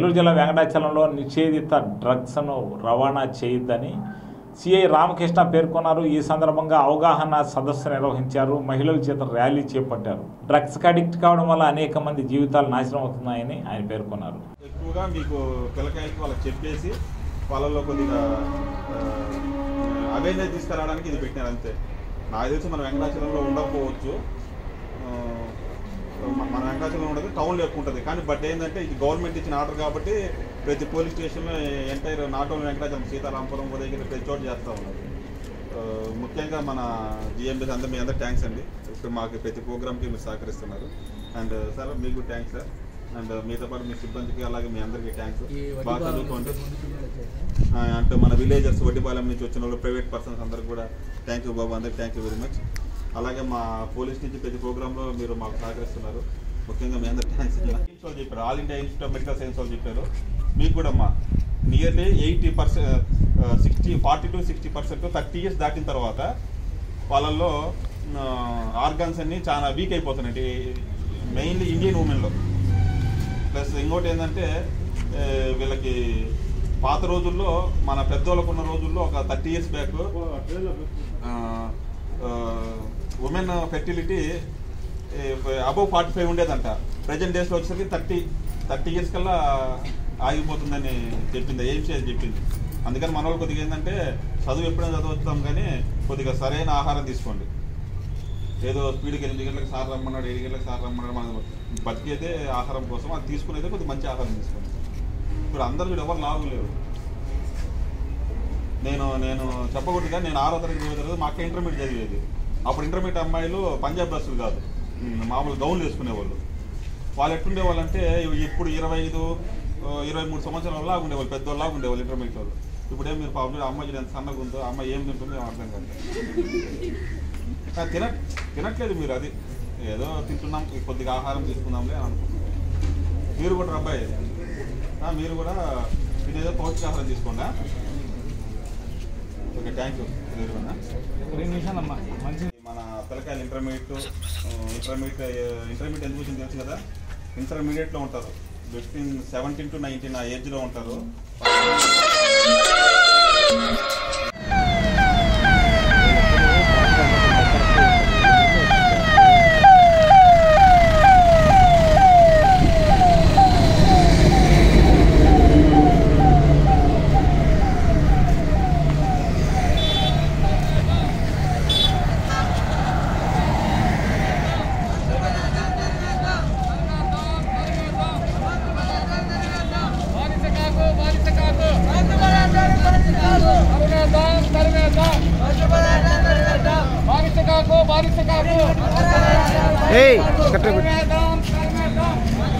నెల్లూరు జిల్లా వెంకటాచలంలో నిషేధిత డ్రగ్స్ను రవాణా చేయొద్దని సిఐ రామకృష్ణ పేర్కొన్నారు ఈ సందర్భంగా అవగాహన సదస్సు నిర్వహించారు మహిళల చేత ర్యాలీ చేపట్టారు డ్రగ్స్కి అడిక్ట్ కావడం వల్ల అనేక మంది జీవితాలు నాశనం అవుతున్నాయని ఆయన పేర్కొన్నారు ఎక్కువగా మీకు పిల్లకాయలకి వాళ్ళకి చెప్పేసి వాళ్ళలో కొద్దిగా అవేర్నెస్ తీసుకురావడానికి ఇది పెట్టినారు అంతే నాకు తెలిసి మన వెంకటాచలంలో ఉండకపోవచ్చు ఆ, మన- మన వెంకటాచలంలో ఉండదు టౌన్లో ఎక్కువ ఉంటుంది కానీ బట్ ఏంటంటే ఇది గవర్నమెంట్ ఇచ్చిన ఆర్డర్ కాబట్టి ప్రతి పోలీస్ స్టేషన్లో entire not only Venkatachalam Sitarampuram దగ్గర ప్రతి చోట చేస్తూ ఉన్నారు ఆ, ముఖ్యంగా మన జిఎంబీస్ అందరూ మీ అందరు థ్యాంక్స్ అండి ఇప్పుడు మాకు ప్రతి ప్రోగ్రామ్కి మీరు సహకరిస్తున్నారు అండ్ సార్ మీకు థ్యాంక్స్ సార్ అండ్ మీతో పాటు మీ సిబ్బందికి అలాగే మీ అందరికీ థ్యాంక్స్ బాగా చదువుకోండి ఆ, అంటే మన విలేజర్స్ వడ్డిపాలెం నుంచి వచ్చిన వాళ్ళు ప్రైవేట్ పర్సన్స్ అందరికి కూడా థ్యాంక్ యూ బాబు అందరికి థ్యాంక్ యూ వెరీ మచ్ అలాగే మా పోలీస్ నుంచి ప్రతి ప్రోగ్రాంలో మీరు మాకు సహకరిస్తున్నారు ముఖ్యంగా మీ అందరికి థ్యాంక్స్ వాళ్ళు చెప్పారు all India institute of medical science వాళ్ళు చెప్పారు మీకు కూడా మా nearly eighty percent sixty forty to sixty percent thirty years దాటిన తర్వాత వాళ్ళల్లో ఆర్గాన్స్ అన్ని చాలా వీక్ అయిపోతున్నాయి మెయిన్లీ ఇండియన్ ఉమెన్లో ప్లస్ ఇంకోటి ఏంటంటే ఏ, వీళ్ళకి పాత రోజుల్లో మన పెద్దోళ్ళకు ఉన్న రోజుల్లో ఒక thirty years back women fertility above forty five ఉండేదంట ప్రజెంట్ డేస్లో వచ్చేసరికి థర్టీ థర్టీ ఇయర్స్ కల్లా ఆగిపోతుందని చెప్పింది ఏం చేసి చెప్పింది అందుకని మన వాళ్ళు కొద్దిగా ఏంటంటే చదువు ఎప్పుడైనా చదవచ్చుతాం కానీ కొద్దిగా సరైన ఆహారం తీసుకోండి ఏదో స్పీడ్కి ఎనిమిది గంటలకు సార్ రమ్మన్నాడు ఏడు గంటలకు సార్ రమ్మన్నాడు మనం బతికేదే ఆహారం కోసం అది తీసుకునేదే కొద్దిగా మంచి ఆహారం తీసుకోండి ఇప్పుడు అందరూ కూడా ఎవరు లావు లేవు నేను నేను చెప్పకూడదుగా నేను ఆరో తరగతి ఏడో తరగతి మా అక్క ఇంటర్మీడియట్ చదివేది అప్పుడు ఇంటర్మీడియట్ అమ్మాయిలు పంజాబ్ డ్రెస్సులు కాదు ఉమ్, మామూలు గౌన్లు వేసుకునేవాళ్ళు వాళ్ళు ఎట్టుండేవాళ్ళు అంటే ఇప్పుడు ఇరవై ఐదు ఆ, ఇరవై మూడు సంవత్సరాల లాగా ఉండేవాళ్ళు పెద్దోళ్ళలాగా ఉండేవాళ్ళు ఇంటర్మీడియట్ వాళ్ళు ఇప్పుడే మీరు పాపం అమ్మాయి చూడండి ఎంత సన్నగా ఉందో అమ్మాయి ఏం తింటుందో ఏం అర్థం కాదు ఆ, తిన తినట్లేదు మీరు అది ఏదో తింటున్నాం ఈ కొద్దిగా ఆహారం తీసుకుందాంలే అని అనుకుంటున్నాం మీరు కూడా అబ్బాయి ఆ, మీరు కూడా తినేదో పౌష్టికాహారం తీసుకోండి ఆ? ఓకే థ్యాంక్ యూ మన పిల్లకాయలు ఇంటర్మీడియట్ ఇంటర్మీడియట్ ఇంటర్మీడియట్ ఎందుకు వచ్చింది తెలుసు కదా ఇంటర్మీడియట్లో ఉంటారు బిట్వీన్ సెవెంటీన్ టు నైన్టీన్ ఆ ఏజ్లో ఉంటారు బానిసకాకు బానిసకాకు తరిమేద్దాం తరిమేద్దాం బానిసకాకు బానిసకాకు ఏయ్ కరెక్ట్గా పెట్టు. తరిమేద్దాం తరిమేద్దాం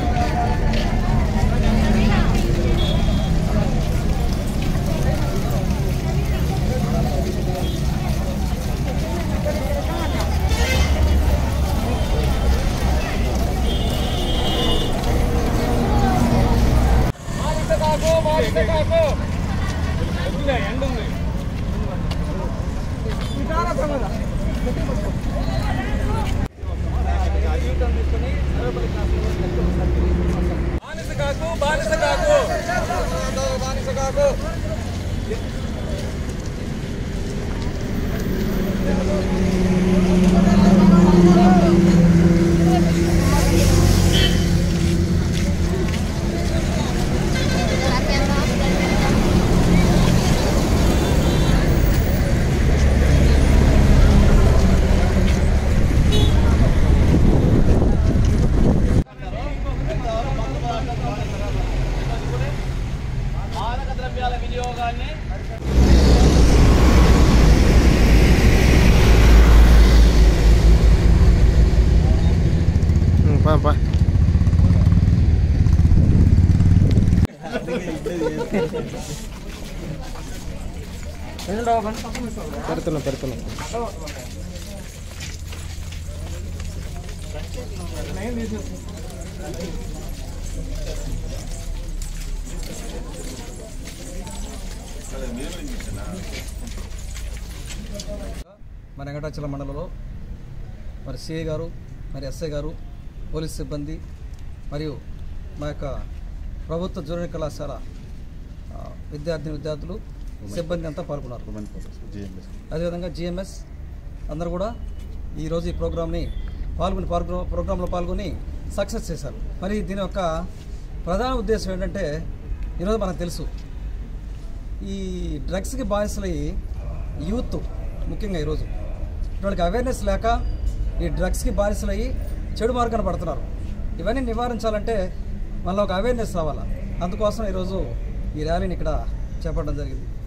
బానిసకాకు బానిసకాకు ఎండ ఉంది బానిసకాకు బానిసకాకు బానిసకాకు మాదక ద్రవ్యాల వినియోగాన్ని ఉమ్, పా పా పెడుతున్నా పెడుతున్నా మన వెంకటాచలం మండలంలో మరి సిఐ గారు మరి ఎస్ఐ గారు పోలీస్ సిబ్బంది మరియు మా యొక్క ప్రభుత్వ జూనియర్ కళాశాల ఆ, విద్యార్థిని విద్యార్థులు సిబ్బంది అంతా పాల్గొన్నారు అదేవిధంగా జిఎంఎస్ అందరూ కూడా ఈరోజు ఈ ప్రోగ్రామ్ని పాల్గొని పాల్గొ ప్రోగ్రాంలో పాల్గొని సక్సెస్ చేశారు మరి దీని యొక్క ప్రధాన ఉద్దేశం ఏంటంటే ఈరోజు మనకు తెలుసు ఈ డ్రగ్స్కి బానిసలయ్యి యూత్ ముఖ్యంగా ఈరోజు వాళ్ళకి అవేర్నెస్ లేక ఈ డ్రగ్స్కి బానిసలయ్యి చెడు మార్గాన పడుతున్నారు ఇవన్నీ నివారించాలంటే మనలో ఒక అవేర్నెస్ రావాలా అందుకోసం ఈరోజు ఈ ర్యాలీని ఇక్కడ చేపట్టడం జరిగింది